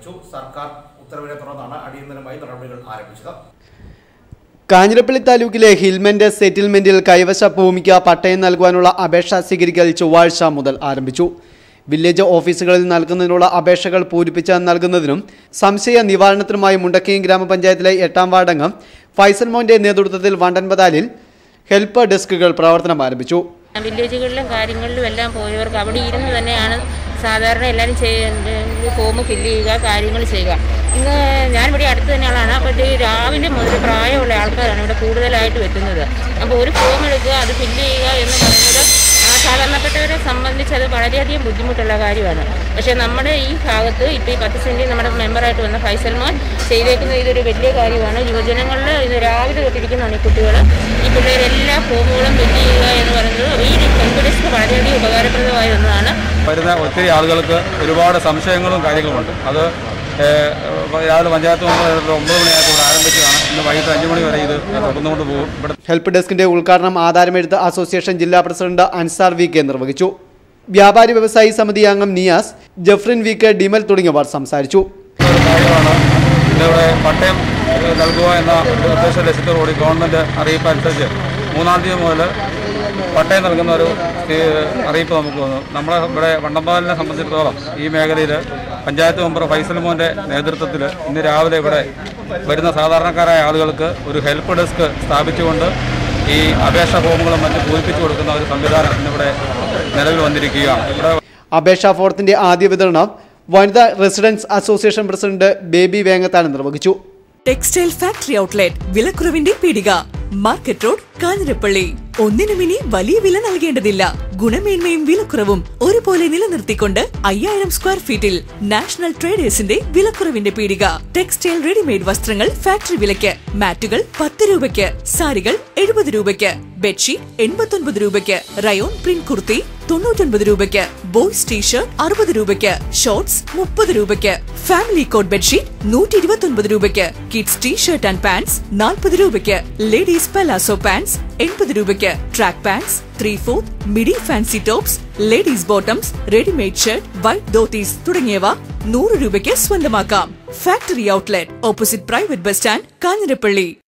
ആരംഭിച്ചു സർക്കാർ ഉത്തരവിനെ തുടർന്നാണ് അടിയന്തരമായി നടപടികൾ ആരംഭിച്ചത് കാഞ്ഞിരപ്പള്ളി താലൂക്കിലെ ഹിൽമെന്റ് സെറ്റിൽമെന്റിൽ കൈവശ ഭൂമിക്ക് പട്ടയം നൽകുവാനുള്ള അപേക്ഷ സ്വീകരിക്കൽ ചൊവ്വാഴ്ച മുതൽ ആരംഭിച്ചു വില്ലേജ് ഓഫീസുകളിൽ നൽകുന്നതിനുള്ള അപേക്ഷകൾ പൂരിപ്പിച്ച് നൽകുന്നതിനും സംശയ നിവാരണത്തിനുമായി മുണ്ടക്കയം ഗ്രാമപഞ്ചായത്തിലെ എട്ടാം വാർഡംഗം ഫൈസൽ മോന്റെ നേതൃത്വത്തിൽ വണ്ടൻപതാലിൽ ഹെൽപ്പ് ഡെസ്കുകൾ പ്രവർത്തനം ആരംഭിച്ചു വില്ലേജുകളിലും കാര്യങ്ങളിലും എല്ലാം പോയവർക്ക് അവിടെ ഇരുന്ന് തന്നെയാണ് സാധാരണ എല്ലാവരും ചെയ്യേണ്ട ഫോം ഫില്ല് ചെയ്യുക കാര്യങ്ങൾ ചെയ്യുക ഇന്ന് ഞാനിവിടെ അടുത്ത് തന്നെയുള്ളതാണ് അപ്പോൾ രാവിലെ മുതൽ പ്രായമുള്ള ആൾക്കാരാണ് ഇവിടെ കൂടുതലായിട്ട് എത്തുന്നത് അപ്പോൾ ഒരു ഫോം എടുക്കുക അത് ഫില്ല് ചെയ്യുക എന്ന് പറയുന്നത് ആ സാധാരണപ്പെട്ടവരെ സംബന്ധിച്ച് അത് വളരെയധികം ബുദ്ധിമുട്ടുള്ള കാര്യമാണ് പക്ഷേ നമ്മുടെ ഈ ഭാഗത്ത് ഇപ്പോൾ ഈ പത്ത് സെൻറ്റിൽ നമ്മുടെ മെമ്പറായിട്ട് വന്ന ഫൈസൽ മോൻ ചെയ്തേക്കുന്ന ഇതൊരു വലിയ കാര്യമാണ് യുവജനങ്ങളിൽ ഇത് രാവിലെ തൊട്ടിരിക്കുന്നതാണ് ഈ കുട്ടികൾ ഈ പിള്ളേരെല്ലാ ഫോമുകളും ഫില്ല് ചെയ്യുക എന്ന് പറയുന്നത് ഈ ഹെൽപ്പ് ഡെസ്ക് വളരെയധികം ഉപകാരപ്രദമായ ഒന്നാണ് വരുന്ന ഒത്തിരി ആളുകൾക്ക് ഒരുപാട് സംശയങ്ങളും കാര്യങ്ങളുമുണ്ട് അത് ഏഹ്, രാവിലെ പഞ്ചായത്ത് മെമ്പർ ഒരു ഒമ്പത് മണിയായപ്പോൾ ഇവിടെ ആരംഭിച്ചതാണ് ഇന്ന് വൈകിട്ട് അഞ്ച് മണി വരെ ഇത് തുടർന്നുകൊണ്ട് പോകും ഇവിടെ ഹെൽപ്പ് ഡെസ്കിന്റെ ഉദ്ഘാടനം ആധാരമെഴുത്ത് അസോസിയേഷൻ ജില്ലാ പ്രസിഡന്റ് അൻസാർ വി കെ നിർവഹിച്ചു വ്യാപാരി വ്യവസായി സമിതി അംഗം നിയാസ് ജഫ്രിൻ വി കെ ഡിമൽ തുടങ്ങിയവർ സംസാരിച്ചു ഒരു കാര്യമാണ് ഇതിവിടെ പട്ടയം ഏഹ്, നൽകുക എന്ന ഒരു നിർദ്ദേശ ലക്ഷ്യത്തോടുകൂടി ഗവൺമെൻറ് അറിയിപ്പ് അനുസരിച്ച് മൂന്നാം തീയതി മുതൽ പട്ടയം നൽകുന്ന ഒരു ഏഹ്, അറിയിപ്പ് നമുക്ക് വന്നു നമ്മളെ ഇവിടെ വണ്ടമ്പാലിനെ സംബന്ധിച്ചിടത്തോളം ഈ മേഖലയിൽ പഞ്ചായത്ത് മെമ്പർ ഫൈസൽ മോൻ്റെ നേതൃത്വത്തിൽ ഇന്ന് രാവിലെ ഇവിടെ വരുന്ന സാധാരണക്കാരായ ആളുകൾക്ക് ഒരു ഹെൽപ്പ് ഡെസ്ക് സ്ഥാപിച്ചുകൊണ്ട് ഈ അപേക്ഷാ ഫോമുകളും മറ്റും പൂരിപ്പിച്ചു കൊടുക്കുന്ന ഒരു സംവിധാനം ഇന്നിവിടെ നിലവിൽ വന്നിരിക്കുകയാണ് ഇവിടെ അപേക്ഷാ ഫോറത്തിന്റെ ആദ്യ വിതരണം വനിതാ റെസിഡൻസ് അസോസിയേഷൻ പ്രസിഡന്റ് ബേബി വേങ്ങത്താണ് നിർവഹിച്ചു ടെക്സ്റ്റൈൽ ഫാക്ടറി ഔട്ട്ലെറ്റ് വിലക്കുറവിന്റെ പീടിക മാർക്കറ്റ് റോഡ് കാഞ്ഞിരപ്പള്ളി ഒന്നിനും ഇനി വലിയ വില നൽകേണ്ടതില്ല ഗുണമേന്മയും വിലക്കുറവും ഒരുപോലെ നിലനിർത്തിക്കൊണ്ട് അയ്യായിരം സ്ക്വയർ ഫീറ്റിൽ നാഷണൽ ട്രേഡേഴ്സിന്റെ വിലക്കുറവിന്റെ പീടിക ടെക്സ്റ്റൈൽ റെഡിമെയ്ഡ് വസ്ത്രങ്ങൾ ഫാക്ടറി വിലയ്ക്ക് മാറ്റുകൾ പത്ത് രൂപയ്ക്ക് സാരികൾ എഴുപത് രൂപയ്ക്ക് ബെഡ്ഷീറ്റ് എൺപത്തൊൻപത് രൂപയ്ക്ക് റയോൺ പ്രിന്റ് കുർത്തി തൊണ്ണൂറ്റൊൻപത് രൂപയ്ക്ക് ബോയ്സ് ടീഷർട്ട് അറുപത് രൂപയ്ക്ക് ഷോർട്സ് മുപ്പത് രൂപയ്ക്ക് ഫാമിലി കോട്ട് ബെഡ്ഷീറ്റ് നൂറ്റി ഇരുപത്തൊൻപത് രൂപയ്ക്ക് കിഡ്സ് ടീഷർട്ട് ആൻഡ് പാൻസ് നാൽപ്പത് രൂപയ്ക്ക് ലേഡീസ് പലാസോ പാൻസ് എൺപത് രൂപയ്ക്ക് track pants three fourth midi fancy tops ladies bottoms readymade shirt white dhotis തുടങ്ങിയവ നൂറ് രൂപയ്ക്ക് സ്വന്തമാക്കാം factory outlet opposite private bus stand Kanjirappally